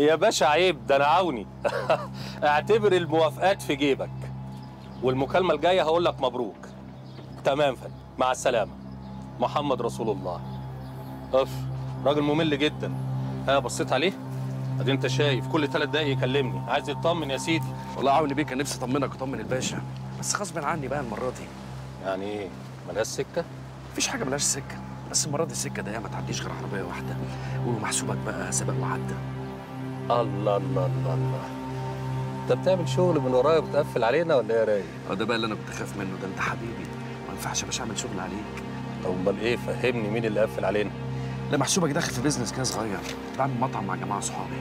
يا باشا عيب ده انا عوني اعتبر الموافقات في جيبك والمكالمه الجايه هقول لك مبروك تمام فندم مع السلامه محمد رسول الله اف راجل ممل جدا ها بصيت عليه ادي انت شايف كل ثلاث دقايق يكلمني عايز يطمن يا سيدي والله عاوني بيه كان نفسي اطمنك واطمن الباشا بس غصب عني بقى المره دي يعني ايه ملهاش سكه مفيش حاجه ملهاش سكه بس المره دي السكه ضيقه ما تعديش غير عربيه واحده ومحسوبك بقى سبق وعدى الله الله الله الله انت بتعمل شغل من ورايا وبتقفل علينا ولا ايه يا رايق اه ده بقى اللي انا كنت خايف منه ده انت حبيبي ما ينفعش يا باشا اعمل شغل عليك طب امال ايه فهمني مين اللي قفل علينا لا محسوبك داخل في بيزنس كده صغير بعمل مطعم مع جماعه صحابي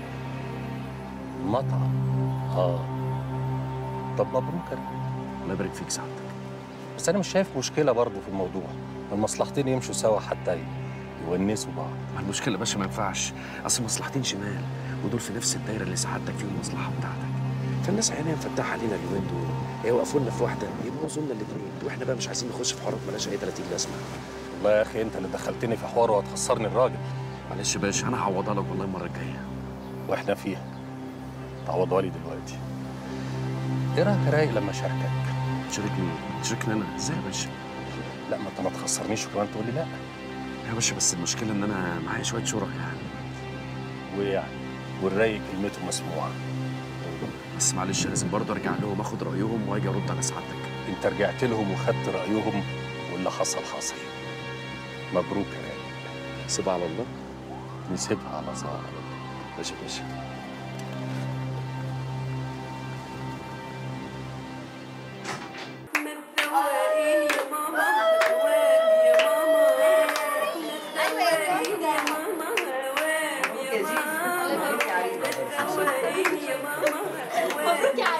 مطعم اه طب مبروك انا الله يبارك فيك سعادتك بس انا مش شايف مشكله برضه في الموضوع المصلحتين يمشوا سوا حتى يونسوا بعض ما المشكله يا باشا ما ينفعش اصل مصلحتين شمال ودول في نفس الدايره اللي سعادتك فيهم المصلحه بتاعتك فالناس عينيها مفتحه علينا اليومين دول هيوقفوا لنا في واحده يبوظوا لنا الاثنين واحنا بقى مش عايزين نخش في حوارات مالهاش اي 30 لازمه والله يا اخي انت اللي دخلتني في حوار وهتخسرني الراجل معلش يا باشا انا هعوضها لك والله المره الجايه واحنا فيها تعوضها لي دلوقتي ايه رايك يا رايق لما اشاركك تشاركني تشاركني انا ازاي يا باشا لا ما انت ما تخسرنيش وكمان تقول لي لا يا باشا بس المشكله ان انا معايا شويه شرك يعني ويعني والرايق كلمته مسموعه بس معلش لازم برضه ارجع لهم اخد رايهم واجي ارد على سعادتك انت رجعت لهم وخدت رايهم واللي حصل حصل مبروك يا رايق سيبها على الله نسيبها على ظهر ماشي يا باشا مبروك يا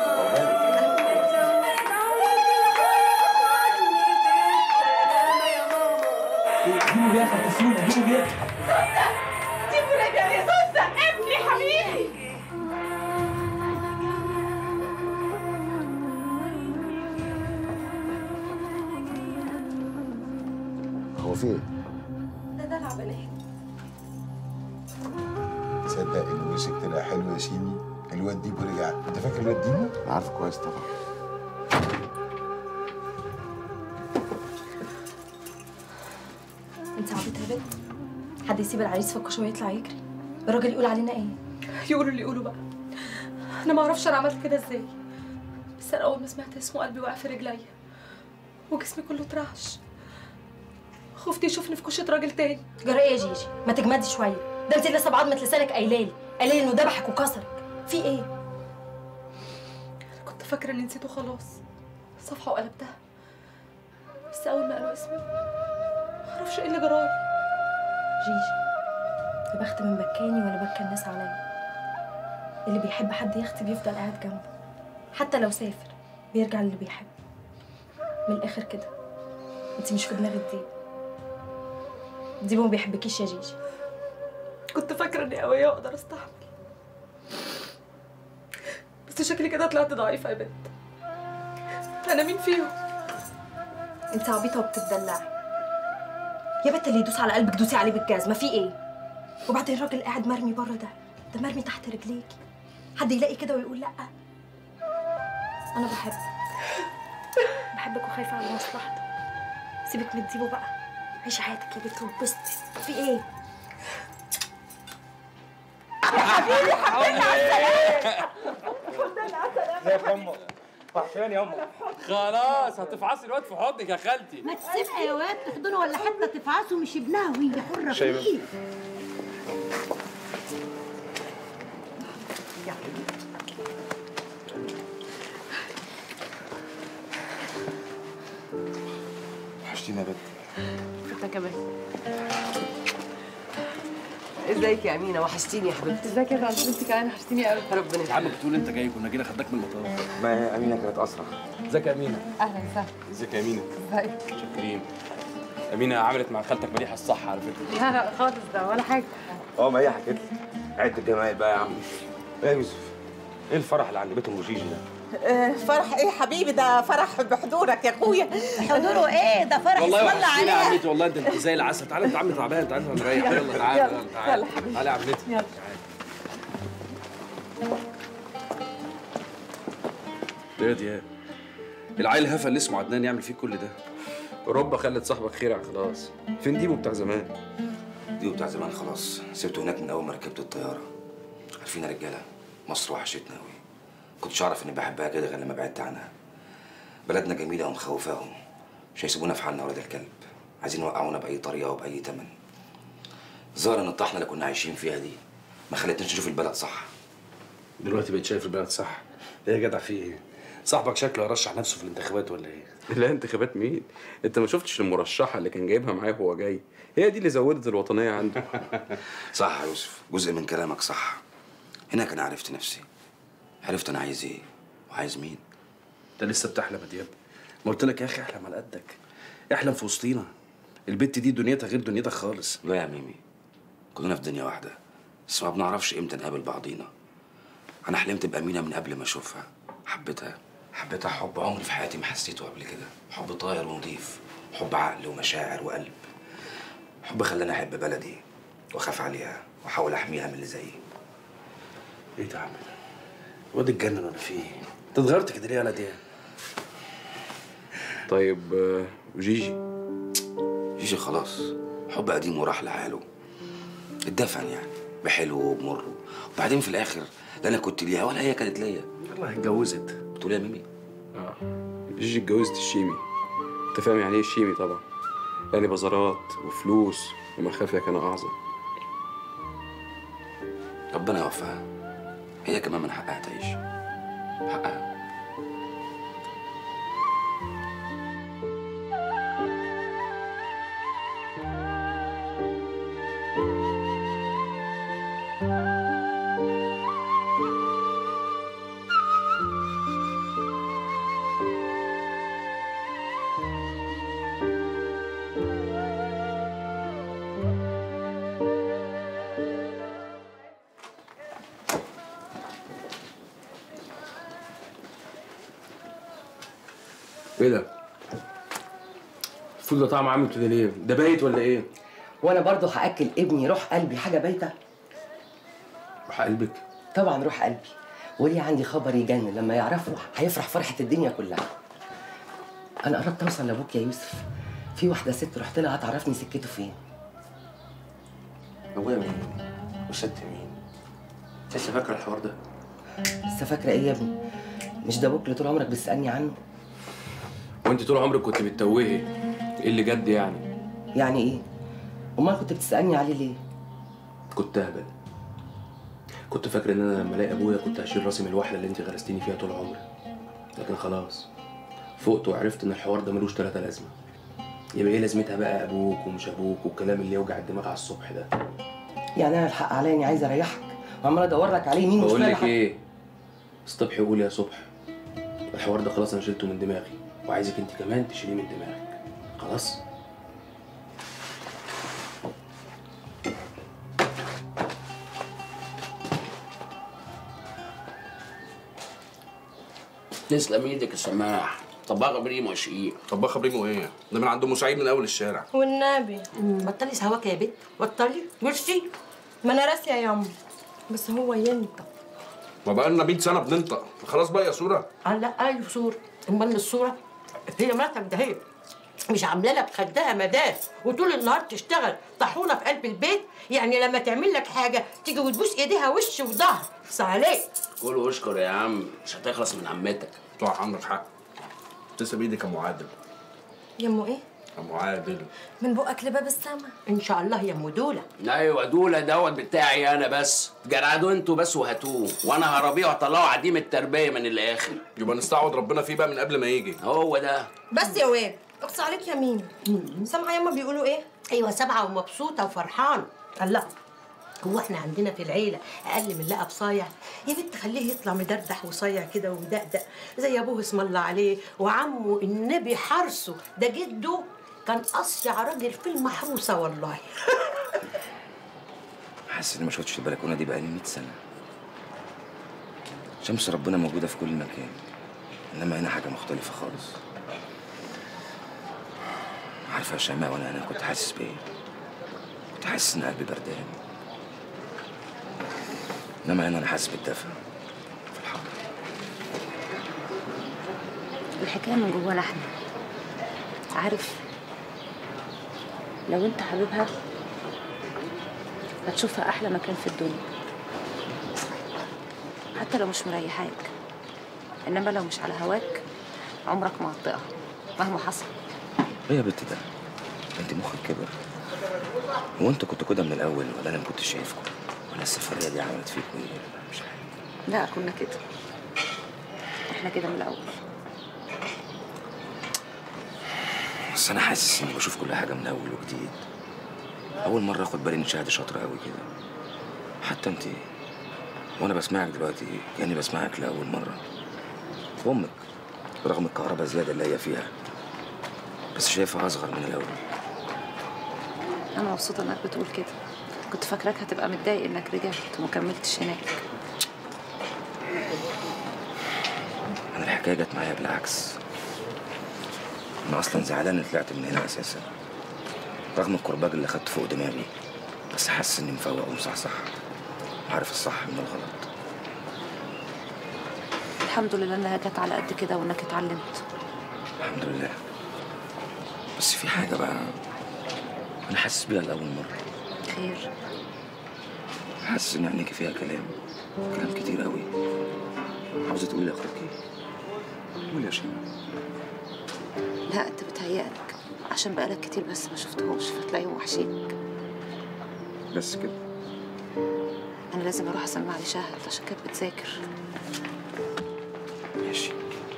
جيبوا بيها خطفونا جيبوا بيها جيبوا لك يا سوسة ابني حبيبي هو في ايه؟ ده دلع بنات تصدق ان وشك طلع حلو يا شيمي الواد ديبو رجع انت فاكر الواد ديبو؟ عارفه كويس طبعا انت عبيطه يا بنت حد يسيب العريس في الكشوه ويطلع يجري الراجل يقول علينا ايه يقولوا اللي يقولوا بقى انا ما اعرفش انا عملت كده ازاي بس انا اول ما سمعت اسمه قلبي وقع في رجليا وجسمي كله اترعش خفت يشوفني في كوشه راجل تاني جرى ايه يا جيجي ما تجمدي شويه ده انت لسه بعضمه لسانك قايلالي قايلالي انه ذبحك وكسرك في ايه كنت فاكره اني نسيته خلاص صفحه وقلبتها بس اول ما قالوا اسمي ما اعرفش ايه اللي جرالي جيجي يا بخت من بكاني ولا بكى الناس عليا اللي بيحب حد يختي بيفضل قاعد جنبه حتى لو سافر بيرجع للي بيحب من الاخر كده انت مش في دماغ الدين ديبو ما بيحبكيش يا جيجي كنت فاكره اني قويه واقدر استحمل بس شكلي كده طلعت ضعيفه يا بنت انا مين فيهم انت عبيطه وبتدلعي يا بنت اللي يدوس على قلبك دوسي عليه بالجزمه في ايه وبعدين الراجل قاعد مرمي بره ده ده مرمي تحت رجليكي حد يلاقي كده ويقول لا انا بحبك بحبك وخايفه على مصلحتك سيبك من ديبو بقى عيشي حياتك يا بنت واتبسطي في ايه ازيك يا امه وحشاني يا امه خلاص هتفعصي الواد في حضنك يا خالتي ما تسيبها يا واد تحضنه ولا حتى تفعصه مش ابنها وهي حره شايفة؟ فيه وحشتينا يا بنت انت كمان ازيك يا امينه وحشتيني يا حبيبتي ازيك يا طنط انت كمان وحشتيني قوي ربنا يا عم بتقول انت جاي كنا جينا خدناك من المطار ما هي امينه كانت اسرع ازيك يا امينه اهلا وسهلا ازيك يا امينه ازيك شاكرين امينه عملت مع خالتك مديحه الصح على فكره لا لا خالص ده ولا حاجه اه ما هي حكيت لي عدة الجمايل بقى يا عم يا يوسف ايه الفرح اللي عند بيت ام جيجي ده؟ آه، فرح ايه حبيبي ده فرح بحضورك يا اخويا حضوره ايه ده فرح والله اسم الله وحشتينا يا عليها عمتي والله انت انت زي العسل تعالى انت عم تعبان تعالى نريح يلا، يلا تعالى يلا، يلا تعالى يلا حبيبي. تعالى يا عمتي يلا ايه يا دياب العيل الهفا اللي اسمه عدنان يعمل فيك كل ده اوروبا خلت صاحبك خيرع خلاص فين ديبو بتاع زمان ديو بتاع زمان خلاص سبته هناك من اول ما ركبت الطياره عارفين يا رجاله مصر وحشتنا قوي كنتش اعرف اني بحبها كده غير لما بعدت عنها بلدنا جميله ومخوفاهم مش هيسيبونا في حالنا ولاد الكلب عايزين يوقعونا باي طريقه وباي تمن ظاهر ان الطحنه اللي كنا عايشين فيها دي ما خلتناش نشوف البلد صح دلوقتي بقيت شايف البلد صح ايه يا جدع في ايه صاحبك شكله هيرشح نفسه في الانتخابات ولا ايه لا انتخابات مين؟ انت ما شفتش المرشحه اللي كان جايبها معاه وهو جاي هي دي اللي زودت الوطنيه عنده صح يا يوسف جزء من كلامك صح هناك انا عرفت نفسي عرفت انا عايز ايه وعايز مين انت لسه بتحلم يا دياب ما قلت لك يا اخي احلم على قدك احلم في وسطينا البت دي دنيتها غير دنيتك خالص لا يا ميمي كلنا في دنيا واحده بس ما بنعرفش امتى نقابل بعضينا انا حلمت بامينه من قبل ما اشوفها حبيتها حبيتها حب عمري في حياتي ما حسيته قبل كده حب طاير ونضيف حب عقل ومشاعر وقلب حب خلاني احب بلدي واخاف عليها واحاول احميها من اللي زيي ايه ده يا عم ده؟ واد اتجنن ولا في ايه انت اتغيرت كده ليه يا دياب طيب آه، وجيجي جيجي خلاص حب قديم وراح لحاله اتدفن يعني بحلو وبمره وبعدين في الاخر لا انا كنت ليها ولا هي كانت ليا يلا اتجوزت بتقول إيه يا ميمي اه جيجي اتجوزت الشيمي انت فاهم يعني ايه الشيمي طبعا يعني بازارات وفلوس ومخافيا كان اعظم ربنا يوفقها هي كمان من حقها تعيش حقها ايه ده؟ الفول ده طعمه عامل كده ليه؟ ده بايت ولا ايه؟ وانا برضه هاكل ابني روح قلبي حاجه بايته روح قلبك طبعا روح قلبي وليه عندي خبر يجنن لما يعرفه هيفرح فرحه الدنيا كلها انا قربت اوصل لابوك يا يوسف في واحده ست رحت لها هتعرفني سكته فين ابويا مين وست مين انت لسه فاكره الحوار ده لسه فاكره ايه يا ابني مش ده ابوك اللي طول عمرك بتسالني عنه وانت طول عمرك كنت بتتوهي ايه اللي جد يعني؟ يعني ايه امال كنت بتسالني عليه ليه كنت اهبل كنت فاكر ان انا لما الاقي ابويا كنت هشيل راسي من الوحله اللي انت غرستيني فيها طول عمري لكن خلاص فقت وعرفت ان الحوار ده ملوش تلاتة لازمه يبقى ايه لازمتها بقى ابوك ومش ابوك والكلام اللي يوجع الدماغ على الصبح ده يعني انا الحق عليا اني عايزه اريحك وعمال ادور لك عليه مين مش بقول لاقي لك حد. ايه صبحي قول يا صبح الحوار ده خلاص انا شلته من دماغي وعايزك انت كمان تشيليه من دماغك خلاص تسلم ايدك يا سماح طباخ بريمو شقيق طباخه بريمو ايه ده من عند ام سعيد من اول الشارع والنبي بطلي سواك يا بنت بطلي ميرسي ما انا راسيه يا يما بس هو ينطق ما بقى لنا 100 سنه بننطق خلاص بقى يا صوره اه لا ايوه صورة امال الصورة هي مراتك ده هي مش عامله لك خدها مداس وطول النهار تشتغل طاحونه في قلب البيت يعني لما تعمل لك حاجه تيجي وتبوس ايديها وش وظهر بس عليك قول واشكر يا عم مش هتخلص من عمتك صح عندك حق تسلم ايدك يا ام عادل يمو ايه يا ام عادل من بقك لباب السما ان شاء الله يا ام دوله ايوه دوله دوت بتاعي انا بس جرعدوا انتوا بس وهاتوه وانا هربيه واطلعه عديم التربيه من الاخر يبقى نستعوض ربنا فيه بقى من قبل ما يجي هو ده بس يا واد اقصى عليك يا ميمي سامعه يما بيقولوا ايه ايوه سبعه ومبسوطه وفرحانه الله هو احنا عندنا في العيله اقل من لقب صايع يا بنت خليه يطلع مدردح وصايع كده ومدقدق زي ابوه اسم الله عليه وعمه النبي حرسه ده جده كان اصيع راجل في المحروسه والله حاسس اني ما شفتش البلكونه دي بقالي 100 سنه شمس ربنا موجوده في كل مكان انما هنا حاجه مختلفه خالص عارفه يا شيماء وانا هنا كنت حاسس بايه كنت حاسس ان قلبي بردان انما هنا انا حاسس بالدفى الحكايه من جوانا احنا عارف لو انت حبيبها هتشوفها احلى مكان في الدنيا حتى لو مش مريحاك انما لو مش على هواك عمرك ما هتطيقها مهما حصل ايه يا بنت ده انت مخك كبر هو انتوا كنتوا كده من الاول ولا انا ما كنتش شايفكم ولا السفريه دي عملت فيكم ايه مش عارف لا كنا كده احنا كده من الاول بس انا حاسس اني بشوف كل حاجه من اول وجديد اول مره اخد بالي ان شهد شاطره قوي كده حتى انت وانا بسمعك دلوقتي كاني بسمعك لاول مره امك رغم الكهرباء زياده اللي هي فيها بس شايفها اصغر من الاول انا مبسوطه انك بتقول كده كنت فاكراك هتبقى متضايق انك رجعت وما كملتش هناك انا الحكايه جت معايا بالعكس انا اصلا زعلان اني طلعت من هنا اساسا رغم الكرباج اللي خدته فوق دماغي بس حاسس اني مفوق ومصحصح عارف الصح من الغلط الحمد لله انها جت على قد كده وانك اتعلمت الحمد لله بس في حاجه بقى انا حاسس بيها لاول مره خير حاسس ان عينيكي فيها كلام كلام كتير قوي عاوزه تقولي لاخوكي قولي يا شيماء لا انت بتهيألك عشان بقالك كتير بس ما شفتهمش فتلاقيهم وحشينك بس كده انا لازم اروح اسمع لي شهد عشان كانت بتذاكر ماشي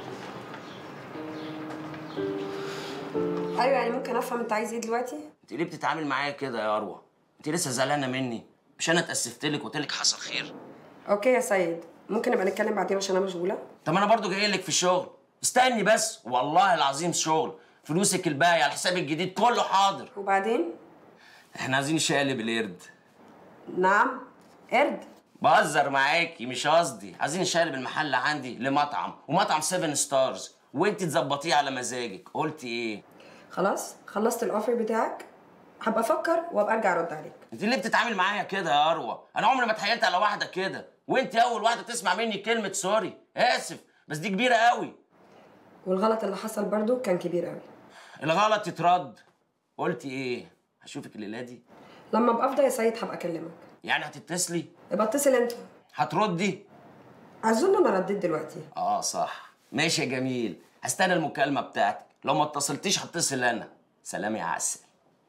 ايوه يعني ممكن افهم انت عايز ايه دلوقتي انت ليه بتتعامل معايا كده يا اروى انت لسه زعلانه مني مش انا اتاسفت لك وقلت لك حصل خير اوكي يا سيد ممكن نبقى نتكلم بعدين عشان انا مشغوله طب انا برضو جاي لك في الشغل استني بس والله العظيم شغل فلوسك الباقي على حساب الجديد كله حاضر وبعدين احنا عايزين نشقلب القرد نعم قرد بهزر معاكي مش قصدي عايزين نشقلب المحل عندي لمطعم ومطعم 7 ستارز وانت تظبطيه على مزاجك قلتي ايه خلاص خلصت الاوفر بتاعك هبقى افكر وابقى ارجع ارد عليك انت ليه بتتعامل معايا كده يا اروى انا عمري ما اتحايلت على واحده كده وانت اول واحده تسمع مني كلمه سوري اسف بس دي كبيره قوي والغلط اللي حصل برضو كان كبير قوي الغلط يترد قلتي ايه هشوفك الليله دي لما ابقى افضى يا سيد هبقى اكلمك يعني هتتصلي ابقى اتصل انت هتردي اظن انا رديت دلوقتي اه صح ماشي يا جميل هستنى المكالمه بتاعتك لو ما اتصلتيش هتصل انا سلام يا عسل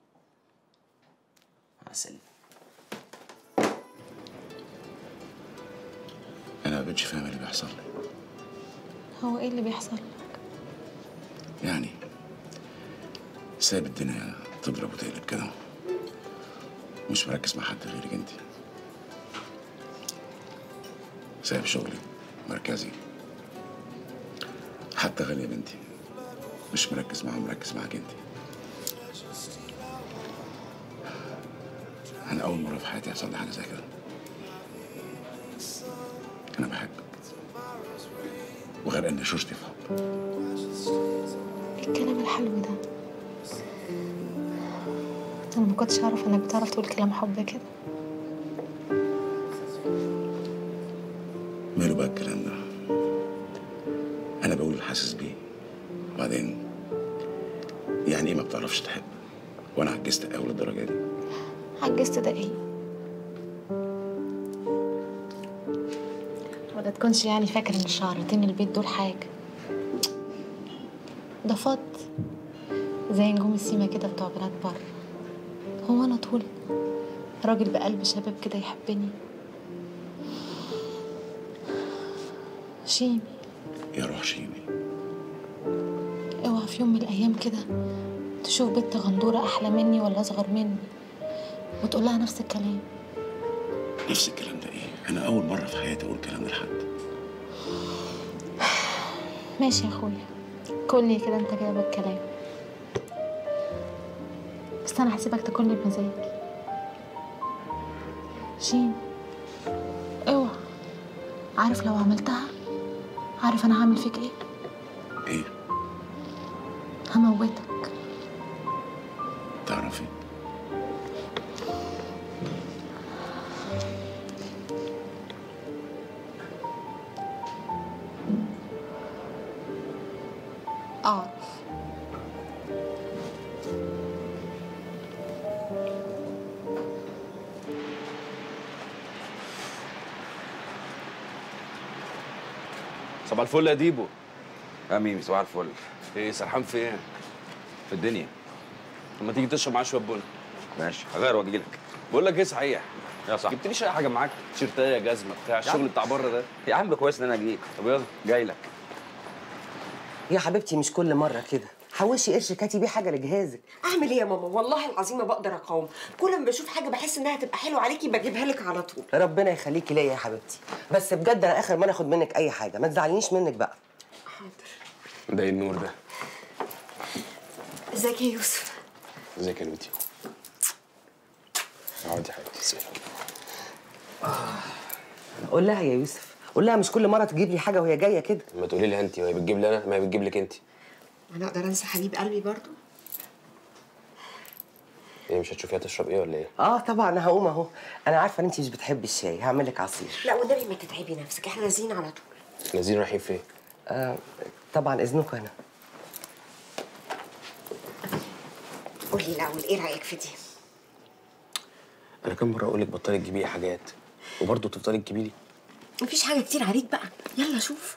عسل انا ما بقتش فاهم اللي بيحصل لي هو ايه اللي بيحصل يعني سايب الدنيا تضرب وتقلب كده مش مركز مع حد غيرك انت سايب شغلي مركزي حتى غالية بنتي مش مركز معاها مركز معاك انت انا اول مرة في حياتي يحصل لي حاجة زي كده انا بحبك وغرقان شوشتي في حب ايه الكلام الحلو ده انا ما كنتش اعرف انك بتعرف تقول كلام حب كده ماله بقى الكلام ده انا بقول اللي حاسس بيه وبعدين يعني ايه ما بتعرفش تحب وانا عجزت قوي للدرجه دي عجزت ده ايه ولا تكونش يعني فاكر ان الشهرتين البيت دول حاجه ده فض زي نجوم السيما كده بتوع بلاد بره هو انا طول راجل بقلب شباب كده يحبني شيمي يا روح شيمي اوعى في يوم من الايام كده تشوف بنت غندوره احلى مني ولا اصغر مني وتقول لها نفس الكلام نفس الكلام ده ايه انا اول مره في حياتي اقول الكلام ده لحد ماشي يا اخويا كلني كده انت كده بالكلام بس انا هسيبك تاكلني بمزاجي شين اوعى عارف لو عملتها عارف انا هعمل فيك ايه ايه هموتك تعرفي اه صباح الفل يا ديبو يا ميمي صباح الفل ايه سرحان فين؟ في الدنيا لما تيجي تشرب معايا شويه بن ماشي هغير واجي لك بقول لك ايه صحيح يا صاحبي جبتليش اي حاجه معاك تيشيرتايه جزمه بتاع الشغل بتاع بره ده يا عم كويس ان انا جيت طب يلا جاي لك يا حبيبتي مش كل مره كده حوشي قرش كاتي بيه حاجه لجهازك اعمل ايه يا ماما والله العظيم ما بقدر اقاوم كل ما بشوف حاجه بحس انها هتبقى حلوه عليكي بجيبها لك على طول ربنا يخليكي ليا يا حبيبتي بس بجد انا اخر مره اخد منك اي حاجه ما تزعلنيش منك بقى ده ايه النور ده ازيك يا يوسف ازيك يا نوتي اقعدي يا حبيبتي سيبك قول لها يا يوسف قول لها مش كل مره تجيب لي حاجه وهي جايه كده ما تقولي لي انت ما هي بتجيب لي انا ما هي بتجيب لك انت انا اقدر انسى حبيب قلبي برضو ايه مش هتشوفيها تشرب ايه ولا ايه اه طبعا هقوم اهو انا عارفه ان انت مش بتحبي الشاي هعمل لك عصير لا والنبي ما تتعبي نفسك احنا نازلين على طول نازلين رايحين فين آه طبعا اذنكم انا قولي الاول ايه رايك في دي انا كم مره اقول لك بطلي تجيبي لي حاجات وبرضه تفضلي تجيبي لي مفيش حاجه كتير عليك بقى يلا شوف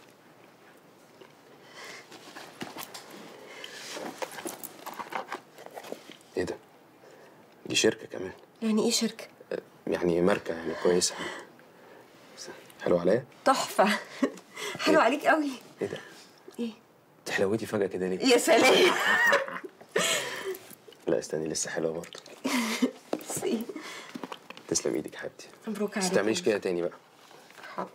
ايه ده دي شركه كمان يعني ايه شركه يعني ماركه يعني كويسه حلو عليا تحفه حلو عليك قوي ايه ده ايه انت حلوتي فجاه كده ليه يا سلام لا استني لسه حلوه برضه بس تسلم ايدك يا حبيبتي مبروك بس عليك ما تعمليش كده تاني بقى حاضر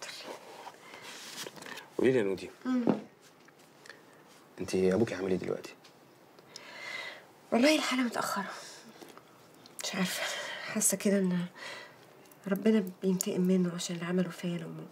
قولي لي يا نودي مم. انت ابوكي عامل ايه دلوقتي والله الحالة متأخرة مش عارفة حاسة كده إن ربنا بينتقم منه عشان اللي عمله فيا أنا وماما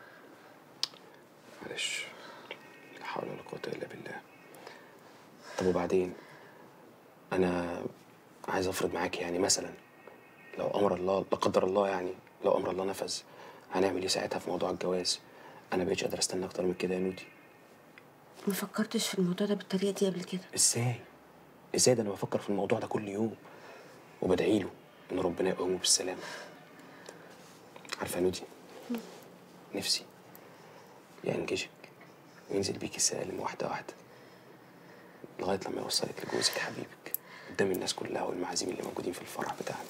معلش لا حول ولا قوه الا بالله طب وبعدين انا عايز افرض معاكي يعني مثلا لو امر الله لا قدر الله يعني لو امر الله نفذ هنعمل ايه ساعتها في موضوع الجواز انا بقيتش قادر استنى اكتر من كده يا نودي ما فكرتش في الموضوع ده بالطريقة دي قبل كده ازاي ازاي ده انا بفكر في الموضوع ده كل يوم وبدعي له ان ربنا يقومه بالسلامه عارفه يا نودي نفسي ينجشك وينزل بيك السلالم واحده واحده لغايه لما يوصلك لجوزك حبيبك قدام الناس كلها والمعازيم اللي موجودين في الفرح بتاعنا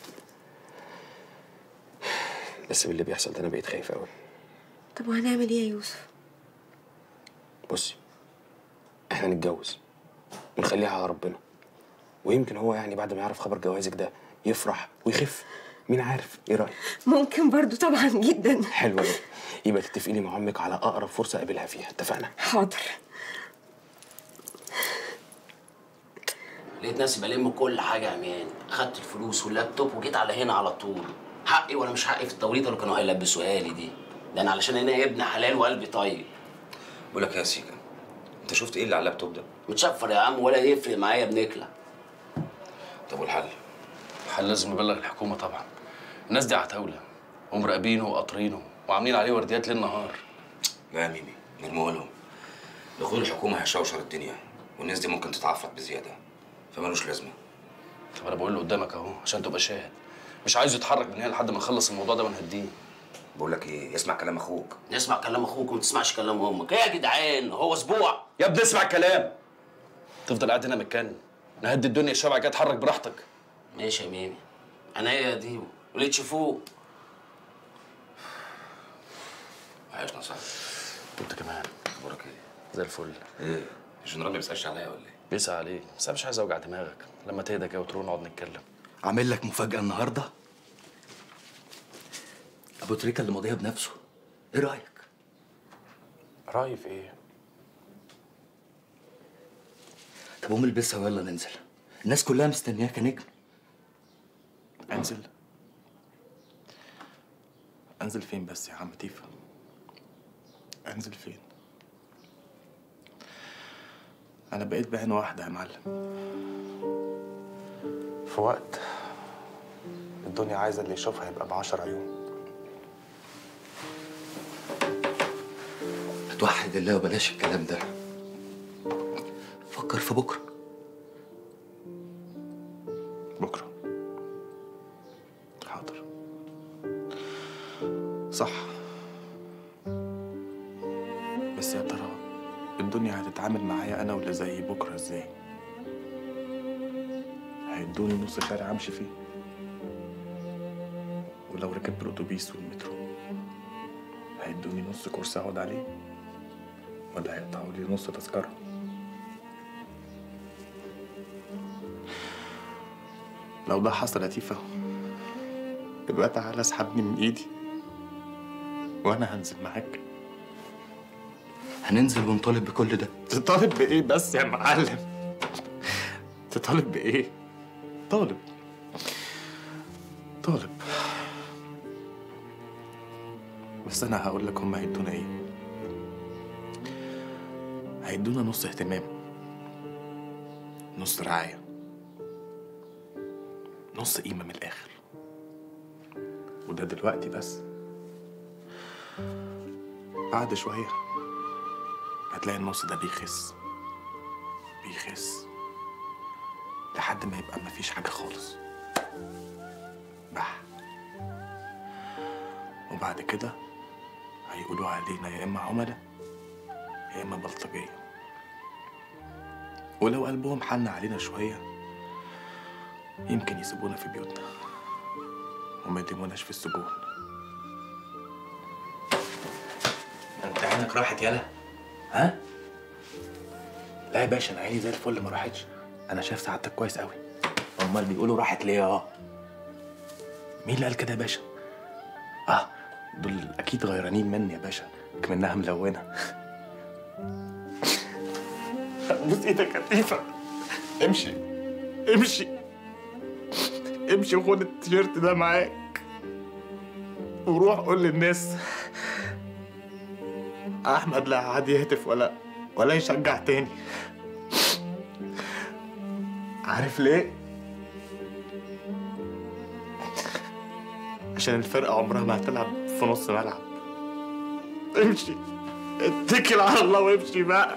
بس باللي بيحصل ده انا بقيت خايف قوي طب وهنعمل إيه يا يوسف؟ بصي احنا نتجوز ونخليها على ربنا ويمكن هو يعني بعد ما يعرف خبر جوازك ده يفرح ويخف مين عارف ايه رايك ممكن برضو طبعا جدا حلو قوي يبقى تتفقي لي مع امك على اقرب فرصه اقابلها فيها اتفقنا حاضر لقيت نفسي بلم كل حاجه يا مان اخدت الفلوس واللابتوب وجيت على هنا على طول حقي ولا مش حقي في التوريطه اللي كانوا هيلبسوها لي دي ده انا علشان انا ابن حلال وقلبي طيب بقول لك يا سيكا انت شفت ايه اللي على اللابتوب ده متشفر يا عم ولا يفرق معايا بنكله طب والحل الحل لازم نبلغ الحكومه طبعا الناس دي عتاوله ومراقبينه وقاطرينه وعاملين عليه ورديات ليل نهار لا يا ميمي نرموه لهم دخول الحكومه هيشوشر الدنيا والناس دي ممكن تتعفرت بزياده فمالوش لازمه طب انا بقول له قدامك اهو عشان تبقى شاهد مش عايزه يتحرك من هنا لحد ما نخلص الموضوع ده ونهديه بقول لك ايه اسمع كلام اخوك اسمع كلام اخوك وما تسمعش كلام امك ايه يا جدعان هو اسبوع يا ابني اسمع الكلام تفضل قاعد هنا مكان نهدي الدنيا الشبع كده اتحرك براحتك ماشي يا ميمي انا ايه يا ديو وليه تشوفوه عايشنا صح انت كمان اخبارك ايه زي الفل ايه الجنرال ما بيسالش عليا ولا ايه بيسأل عليك بس انا مش عايز اوجع دماغك لما تهدى كده وتروح نقعد نتكلم عامل لك مفاجأة النهاردة أبو تريكة اللي ماضيها بنفسه إيه رأيك؟ رأيي في إيه؟ طب قوم البسها ويلا ننزل الناس كلها مستنياك يا نجم انزل انزل فين بس يا عم تيفا انزل فين انا بقيت بعين واحده يا معلم في وقت الدنيا عايزه اللي يشوفها يبقى بعشر عيون توحد الله وبلاش الكلام ده فكر فكر في بكره بكرة حاضر صح بس يا ترى الدنيا هتتعامل معايا أنا واللي زيي بكرة إزاي؟ هيدوني نص شارع أمشي فيه ولو ركبت الأتوبيس والمترو هيدوني نص كرسي أقعد عليه ولا هيقطعوا لي نص تذكرة لو ده حصل يا تيفا يبقى تعالى اسحبني من ايدي وانا هنزل معاك هننزل ونطالب بكل ده تطالب بايه بس يا معلم تطالب بايه طالب طالب بس انا هقول لك هما هيدونا ايه هيدونا نص اهتمام نص رعايه نص قيمه من الاخر وده دلوقتي بس بعد شويه هتلاقي النص ده بيخس بيخس لحد ما يبقى مفيش حاجة خالص بح وبعد كده هيقولوا علينا يا إما عملاء يا إما بلطجية ولو قلبهم حن علينا شوية يمكن يسيبونا في بيوتنا وما يديموناش في السجون انت عينك راحت يالا ها لا يا باشا انا عيني زي الفل ما راحتش انا شايف سعادتك كويس قوي امال بيقولوا راحت ليه اه مين اللي قال كده يا باشا اه دول اكيد غيرانين مني يا باشا كمنها ملونه بص ايدك يا تيفا امشي امشي امشي وخد التيشيرت ده معاك وروح قول للناس احمد لا عاد يهتف ولا ولا يشجع تاني عارف ليه عشان الفرقة عمرها ما هتلعب في نص ملعب امشي اتكل على الله وامشي بقى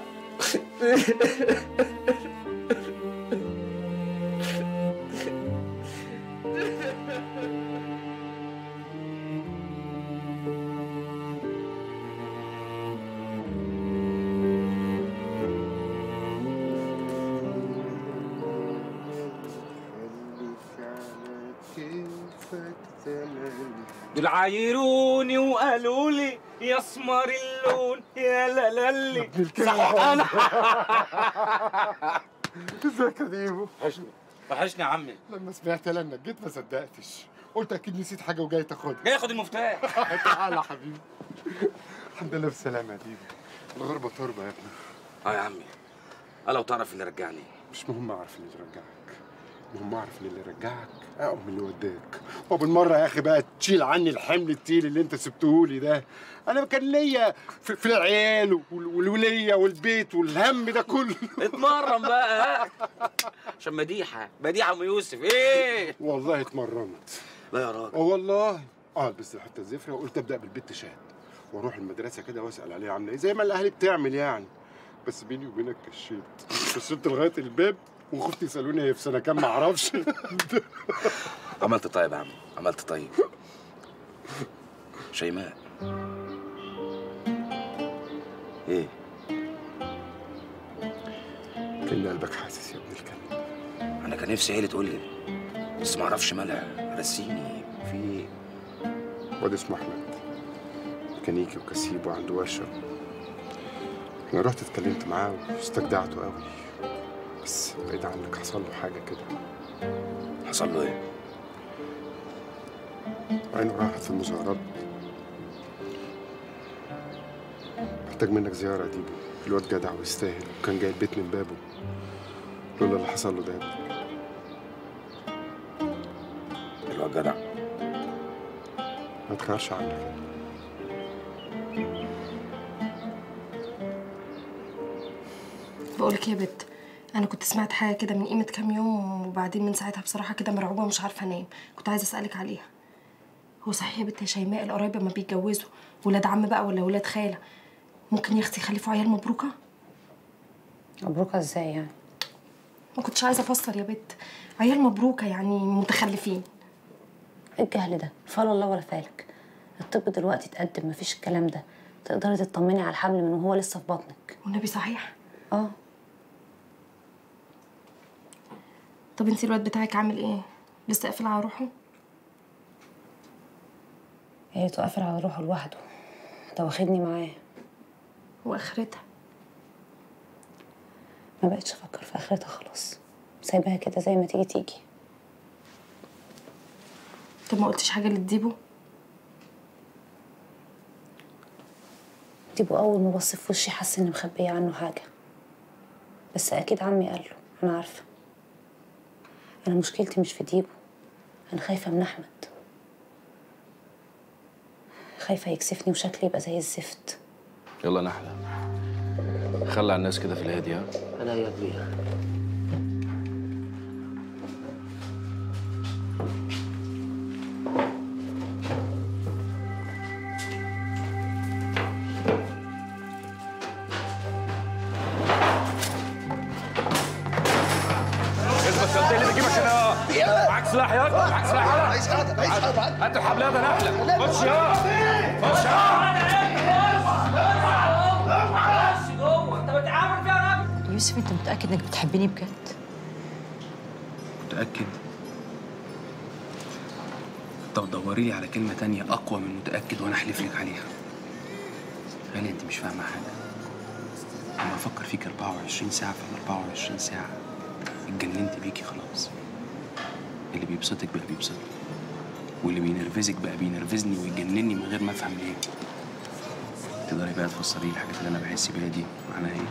دول عايروني وقالوا لي يا اسمر اللون يا لالي صح انا ازيك يا ديبو وحشني وحشني يا عمي لما سمعت انك جيت ما صدقتش قلت اكيد نسيت حاجه وجاي تاخدها جاي اخد المفتاح تعالى يا حبيبي الحمد لله بالسلامه يا ديبو الغربه تربه يا ابني اه يا عمي اه لو تعرف اللي رجعني مش مهم اعرف اللي رجعك المهم اعرف ان اللي رجعك اقوم من اللي وداك وبالمره يا اخي بقى تشيل عني الحمل التقيل اللي انت سبتهولي ده انا كان ليا في, في العيال وال- والوليه والبيت والهم ده كله اتمرن بقى ها عشان مديحه مديحه ام يوسف ايه والله اتمرنت لا يا راجل اه والله اه لبست حتى الزفره وقلت ابدا بالبت شهد واروح المدرسه كده واسال عليها عامله ايه زي ما الاهالي بتعمل يعني بس بيني وبينك كشيت كشيت لغايه الباب وخفت يسالوني هي في سنه كام ما اعرفش عملت طيب يا عم عملت طيب شيماء ايه كان قلبك حاسس يا ابن الكلب انا كان نفسي هي اللي تقول لي بس ما اعرفش مالها رسيني في ايه واد اسمه احمد ميكانيكي وكسيب وعنده ورشه انا رحت اتكلمت معاه واستجدعته قوي بس بعيد عنك حصل له حاجه كده حصل له ايه عينه راحت في المظاهرات محتاج منك زيارة يا ديبو الواد جدع ويستاهل وكان جاي البيت من بابه لولا اللي حصل له ده يا ابني الواد جدع ما تخافش عنك بقولك يا بت انا كنت سمعت حاجه كده من قيمه كام يوم وبعدين من ساعتها بصراحه كده مرعوبه ومش عارفه انام كنت عايزه اسالك عليها هو صحيح يا بت يا شيماء القرايب ما بيتجوزوا ولاد عم بقى ولا ولاد خاله ممكن يا اختي يخلفوا عيال مبروكه مبروكة ازاي يعني؟ ما كنتش عايزه افسر يا بت عيال مبروكه يعني متخلفين ايه الجهل ده فال الله ولا فالك الطب دلوقتي اتقدم مفيش الكلام ده تقدري تطمني على الحمل من وهو لسه في بطنك والنبي صحيح اه طب انتي الواد بتاعك عامل ايه لسه قافل على روحه يا ريته قافل على روحه لوحده ده واخدني معاه واخرتها ما بقتش افكر في اخرتها خلاص سايباها كده زي ما تيجي تيجي طب ما قلتش حاجه للديبو ديبو اول ما بص في وشي حس اني مخبيه عنه حاجه بس اكيد عمي قال له انا عارفه انا مشكلتي مش في ديبو انا خايفه من احمد خايفه يكسفني وشكلي يبقى زي الزفت يلا نحلة خلي على الناس كده في الهادي ها انا يا كبير اثبت سلطة اللي تجيب عشان اه معاك سلاح يا معاك سلاح يا عايز هذا عايز هذا هات الحبلات يا نحلة خش يا خش يوسف انت متاكد انك بتحبني بجد متأكد طب دوري لي على كلمة تانية أقوى من متأكد وأنا أحلف لك عليها غالي أنت مش فاهمة حاجة لما أفكر فيك 24 ساعة في ال 24 ساعة اتجننت بيكي خلاص اللي بيبسطك بقى بيبسطني واللي بينرفزك بقى بينرفزني ويجنني من غير ما أفهم ليه تقدري بقى تفسري لي الحاجات اللي أنا بحس بيها دي معناها إيه؟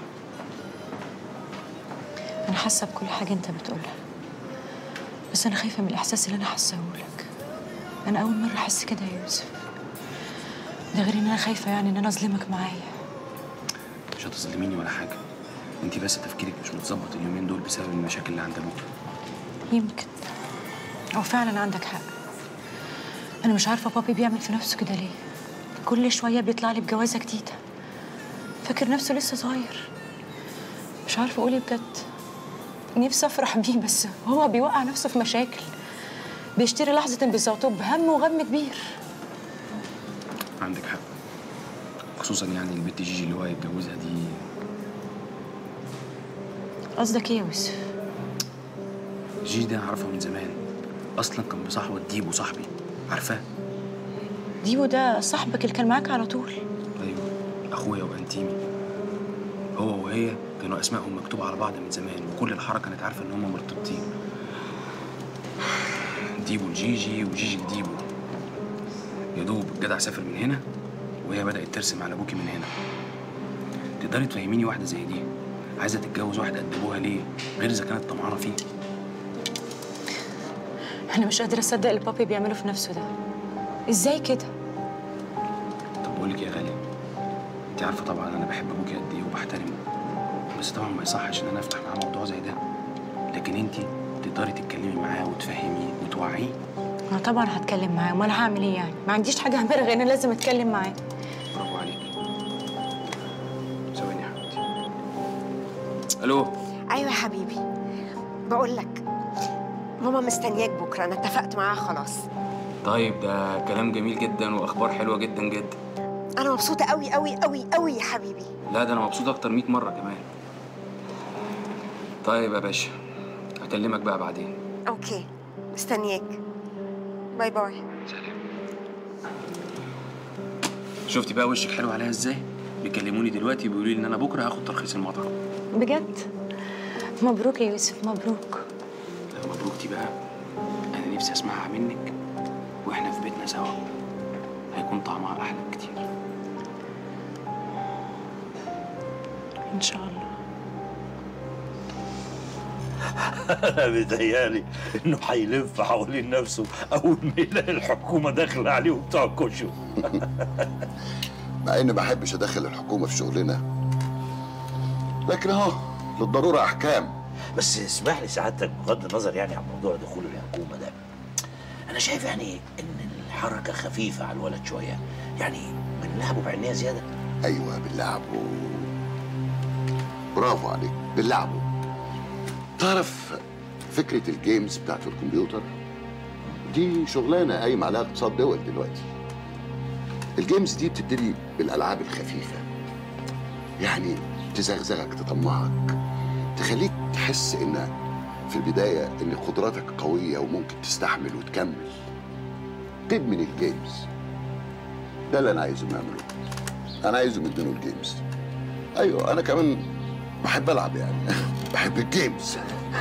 انا حاسه بكل حاجه انت بتقولها بس انا خايفه من الاحساس اللي انا حاسه لك انا اول مره احس كده يا يوسف ده غير ان انا خايفه يعني ان انا اظلمك معايا مش هتظلميني ولا حاجة انت بس تفكيرك مش متظبط اليومين دول بسبب المشاكل اللي عند ابوك يمكن او فعلا عندك حق انا مش عارفه بابي بيعمل في نفسه كده ليه كل شويه بيطلع لي بجوازه جديده فاكر نفسه لسه صغير مش عارفه اقول ايه بجد نفسي افرح بيه بس هو بيوقع نفسه في مشاكل بيشتري لحظه انبساطه بهم وغم كبير عندك حق خصوصا يعني البت جيجي اللي هو هيتجوزها دي قصدك ايه يا يوسف جيجي دي انا اعرفها من زمان اصلا كان بصاحبه ديبو صاحبي عارفاه ديبو ده صاحبك اللي كان معاك على طول ايوه اخويا وانتيمي هو وهي كانوا اسمائهم مكتوبه على بعض من زمان وكل الحاره كانت عارفه ان هم مرتبطين ديبو لجيجي وجيجي لديبو يا دوب الجدع سافر من هنا وهي بدات ترسم على ابوكي من هنا تقدري تفهميني واحده زي دي عايزه تتجوز واحد قد ابوها ليه غير اذا كانت طمعانه فيه انا مش قادره اصدق اللي بابي بيعمله في نفسه ده ازاي كده طب بقول لك يا غالي انت عارفه طبعا انا بحب ابوكي قد ايه وبحترمه بس طبعا ما يصحش ان انا افتح معاه موضوع زي ده لكن انت تقدري تتكلمي معاه وتفهميه وتوعيه انا طبعا هتكلم معاه امال هعمل ايه يعني ما عنديش حاجه اعملها غير ان أنا لازم اتكلم معاه برافو عليكي ثواني يا حبيبتي الو ايوه يا حبيبي بقول لك ماما مستنياك بكره انا اتفقت معاها خلاص طيب ده كلام جميل جدا واخبار حلوه جدا جدا انا مبسوطه قوي قوي قوي قوي يا حبيبي لا ده انا مبسوط اكتر 100 مره كمان طيب يا باشا هكلمك بقى بعدين اوكي مستنياك باي باي شفتي بقى وشك حلو عليا ازاي بيكلموني دلوقتي بيقولوا لي ان انا بكره هاخد ترخيص المطعم بجد مبروك يا يوسف مبروك لا مبروك دي بقى انا نفسي اسمعها منك واحنا في بيتنا سوا هيكون طعمها احلى بكتير ان شاء الله انا بيتهيألي انه هيلف حوالين نفسه اول ما يلاقي الحكومه داخله عليه وبتوع الكشف مع اني ما احبش ادخل الحكومه في شغلنا لكن اهو للضروره احكام بس اسمح لي سعادتك بغض النظر يعني عن موضوع دخول الحكومه ده انا شايف يعني ان الحركه خفيفه على الولد شويه يعني بنلعبه بعينيه زياده ايوه بنلعبه برافو عليك بنلعبه تعرف فكره الجيمز بتاعت الكمبيوتر دي شغلانه قايمه عليها اقتصاد دول دلوقتي الجيمز دي بتبتدي بالالعاب الخفيفه يعني تزغزغك تطمعك تخليك تحس ان في البدايه ان قدراتك قويه وممكن تستحمل وتكمل تدمن الجيمز ده اللي انا عايزهم يعملوه انا عايزهم يدمنوا الجيمز ايوه انا كمان بحب العب يعني بحب الجيمز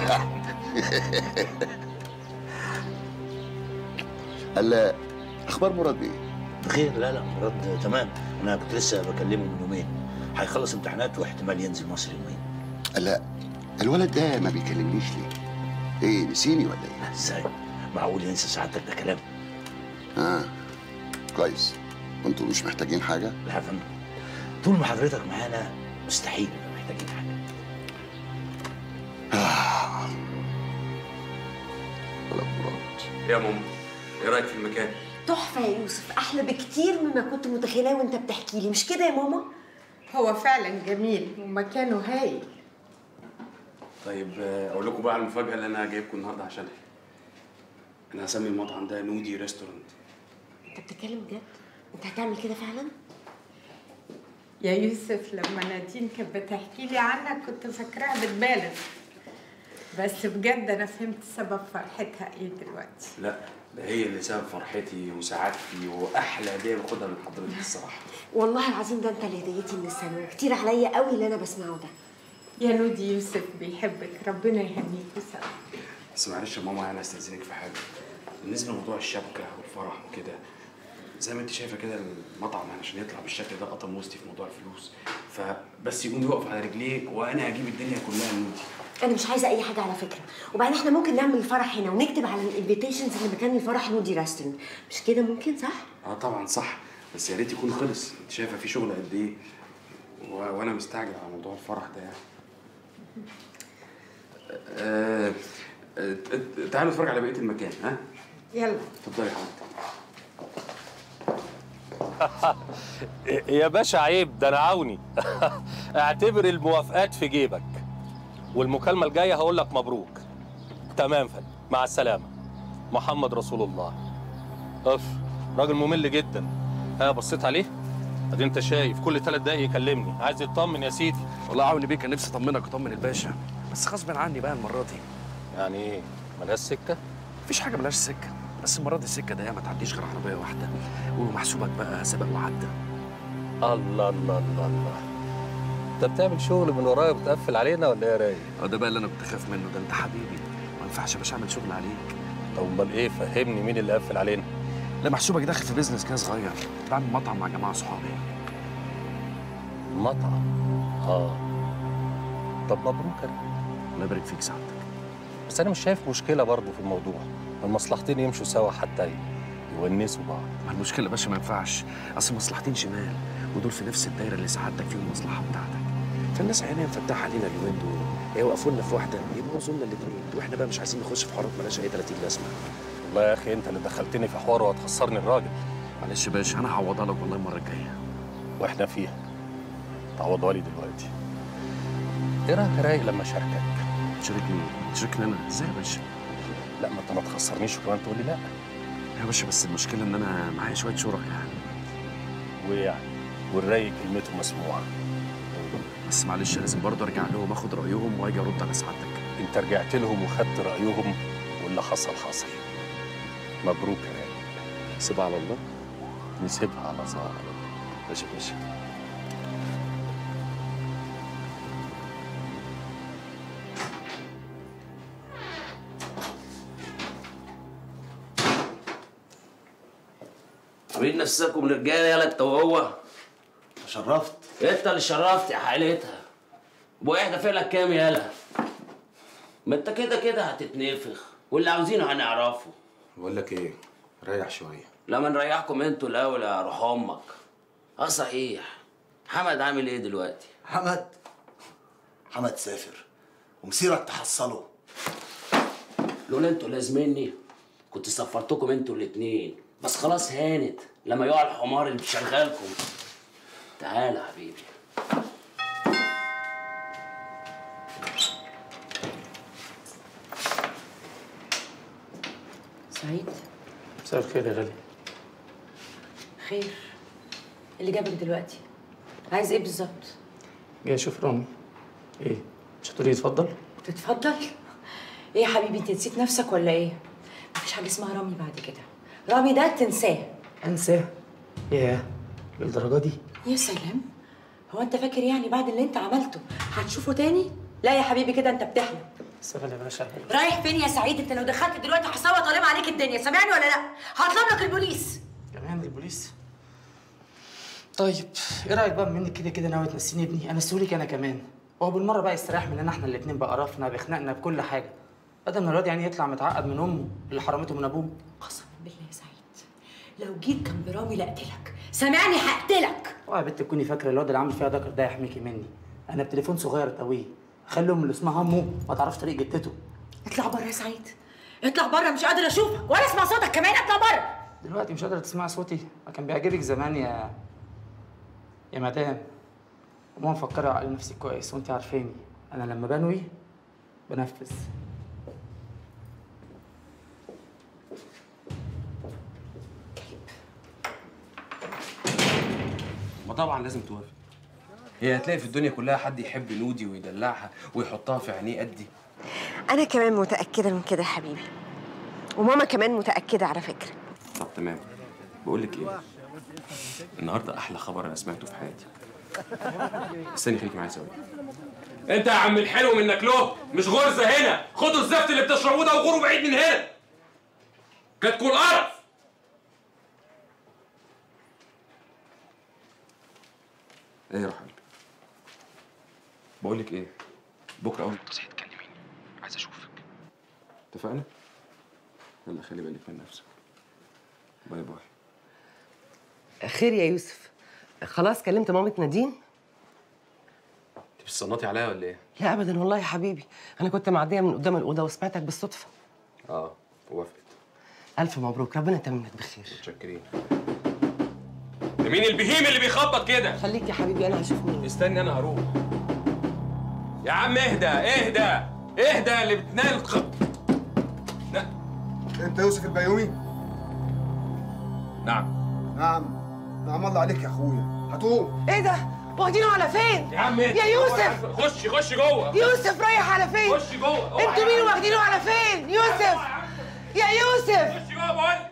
هلا اخبار مراد بيه بخير لا لا مراد تمام انا كنت لسه بكلمه من يومين هيخلص امتحانات واحتمال ينزل مصر يومين لا الولد ده ما بيكلمنيش ليه ايه نسيني ولا ايه ازاي معقول ينسى سعادتك ده كلام اه كويس انتوا مش محتاجين حاجه لا يا فندم طول ما حضرتك معانا مستحيل نبقى محتاجين حاجه ولا مراد يا ماما ايه رايك في المكان؟ تحفة يا يوسف أحلى بكتير مما كنت متخيلاه وأنت بتحكي لي مش كده يا ماما؟ هو فعلا جميل ومكانه هايل طيب آه، اقول لكم بقى على المفاجاه اللي انا جايبكم النهارده عشانها انا هسمي المطعم ده نودي ريستورانت أنت بتتكلم بجد؟ أنت هتعمل كده فعلا؟ يا يوسف لما نادين كانت بتحكي لي عنك كنت فاكراها بتبالغ بس بجد انا فهمت سبب فرحتها ايه دلوقتي لا ده هي اللي سبب فرحتي وسعادتي واحلى هديه باخدها من حضرتك الصراحه والله العظيم ده أنت اللي هديتي من السنة كتير عليا قوي اللي أنا بسمعه ده يا نودي يوسف بيحبك ربنا يهنيكوا سوا بس معلش يا ماما انا استاذنك في حاجه بالنسبه لموضوع الشبكه والفرح وكده زي ما انت شايفه كده المطعم عشان يطلع بالشكل ده قطم وسطي في موضوع الفلوس فبس يقوم يقف على رجليك وانا اجيب الدنيا كلها لنودي أنا مش عايزة أي حاجة على فكرة وبعدين إحنا ممكن نعمل الفرح هنا ونكتب على الانفيتيشنز اللي مكان الفرح نودي راستن مش كده ممكن صح؟ اه طبعا صح بس يا ريت يكون خلص انت شايفه في شغل قد ايه و... وانا مستعجل على موضوع الفرح ده يعني آه... آه... آه... تعالوا نتفرج على بقيه المكان ها يلا اتفضلي يا حضرتك يا باشا عيب ده انا عوني اعتبر الموافقات في جيبك والمكالمة الجاية هقول لك مبروك تمام فندم مع السلامة محمد رسول الله اف راجل ممل جدا ها بصيت عليه ادي انت شايف كل ثلاث دقايق يكلمني عايز يطمن يا سيدي والله عوني بيه كان نفسي اطمنك اطمن الباشا بس غصب عني بقى المره دي يعني ايه ملهاش سكه مفيش حاجه ملهاش سكه بس المره دي السكه ضيقه ما تعديش غير عربيه واحده ومحسوبك بقى سبق وعدى الله الله الله الله انت بتعمل شغل من ورايا وبتقفل علينا ولا ايه يا رايق؟ اه ده بقى اللي انا كنت خايف منه ده انت حبيبي ما ينفعش يا باشا اعمل شغل عليك طب امال ايه فهمني مين اللي قفل علينا؟ لا محسوبك داخل في بيزنس كده صغير بعمل مطعم مع جماعه صحابي مطعم اه طب مبروك يا الله يبارك فيك سعادتك بس انا مش شايف مشكله برضه في الموضوع المصلحتين يمشوا سوا حتى يونسوا بعض ما المشكله يا باشا ما ينفعش اصل مصلحتين شمال ودول في نفس الدايره اللي سعادتك فيهم المصلحه بتاعتك فالناس عينيها مفتحه علينا اليومين دول هيوقفوا لنا في واحده يبوظوا لنا الاثنين واحنا بقى مش عايزين نخش في حوارات مالهاش اي 30 لازمه والله يا اخي انت اللي دخلتني في حوار وهتخسرني الراجل معلش يا باشا انا هعوضها لك والله المره الجايه واحنا فيها تعوضها لي دلوقتي ايه رايك يا رايق لما اشاركك تشاركني تشاركني انا ازاي يا باشا لا ما انت ما تخسرنيش وكمان تقول لي لا يا باشا بس المشكله ان انا معايا شويه شرك يعني وايه يعني والرايق كلمته مسموعه بس معلش لازم برضه ارجع لهم اخد رايهم واجي ارد على سعادتك انت رجعت لهم وخدت رايهم واللي حصل حصل مبروك يا رايق سيبها على الله نسيبها على ظهر ماشي ماشي عاملين نفسكم رجاله يالا انت وهو شرفت انت اللي شرفت يا حالتها ابو احنا فعلك كام يالا ما انت كده كده هتتنفخ واللي عاوزينه هنعرفه بقول لك ايه ريح شويه لما نريحكم انتوا الاول يا روح امك اه صحيح حمد عامل ايه دلوقتي حمد حمد سافر ومسيرك تحصله لولا انتوا لازميني كنت سفرتكم انتوا الاتنين بس خلاص هانت لما يقع الحمار اللي بيشغلكم تعالى يا حبيبي سعيد مساء الخير يا غالي خير اللي جابك دلوقتي عايز ايه بالظبط جاي اشوف رامي ايه مش هتقولي اتفضل تتفضل ايه يا حبيبي انت نسيت نفسك ولا ايه مفيش حاجه اسمها رامي بعد كده رامي ده تنساه انساه ياه للدرجه دي يا سلام هو انت فاكر يعني بعد اللي انت عملته هتشوفه تاني لا يا حبيبي كده انت بتحلم بس غالي يا باشا رايح فين يا سعيد انت لو دخلت دلوقتي هصوت طالب عليك الدنيا سامعني ولا لا هطلب لك البوليس كمان البوليس طيب ايه رايك بقى منك كده كده ناوي تنسيني ابني انا سهولك انا كمان هو بالمره بقى يستريح مننا احنا الاثنين بقرفنا بخناقنا بكل حاجه بدل ما الواد يعني يطلع متعقد من امه اللي حرمته من ابوه قسما بالله يا سعيد لو جيت كان برامي لاقتلك سامعني هقتلك اوعى يا بنت تكوني فاكره الواد اللي عامل فيها ذكر ده يحميكي مني انا بتليفون صغير قوي خلي ام اللي اسمها امه ما تعرفش طريق جدته اطلع بره يا سعيد اطلع بره مش قادر اشوفك ولا اسمع صوتك كمان اطلع بره دلوقتي مش قادره تسمعي صوتي ما كان بيعجبك زمان يا يا مدام وما مفكره على نفسي كويس وانت عارفاني انا لما بنوي بنفذ ما طبعا لازم توافق هي هتلاقي في الدنيا كلها حد يحب نودي ويدلعها ويحطها في عينيه قدي انا كمان متاكده من كده يا حبيبي وماما كمان متاكده على فكره طب تمام بقول لك ايه النهارده احلى خبر انا سمعته في حياتي استني خليكي معايا ثواني انت يا عم الحلو منك له مش غرزه هنا خدوا الزفت اللي بتشربوه ده وغوروا بعيد من هنا كاتكوا القرف ايه يا روح قلبي بقول لك ايه بكره اول ما تصحي تكلميني عايز اشوفك اتفقنا يلا خلي بالك من نفسك باي باي خير يا يوسف خلاص كلمت مامة نادين انت بتصنطي عليا ولا ايه لا ابدا والله يا حبيبي انا كنت معديه من قدام الاوضه وسمعتك بالصدفه اه وافقت الف مبروك ربنا يتممك بخير متشكرين ده مين البهيم اللي بيخبط كده خليك يا حبيبي انا هشوف مين استني انا هروح يا عم اهدى اهدى اهدى اللي بتنال خ... انت يوسف البيومي نعم نعم نعم الله عليك يا اخويا هتقوم ايه ده؟ واخدينه على فين؟ يا عم يا يوسف خش خش جوه يوسف رايح على فين؟ خش جوه انتوا مين واخدينه على فين؟ يوسف يا يوسف خش جوه بقول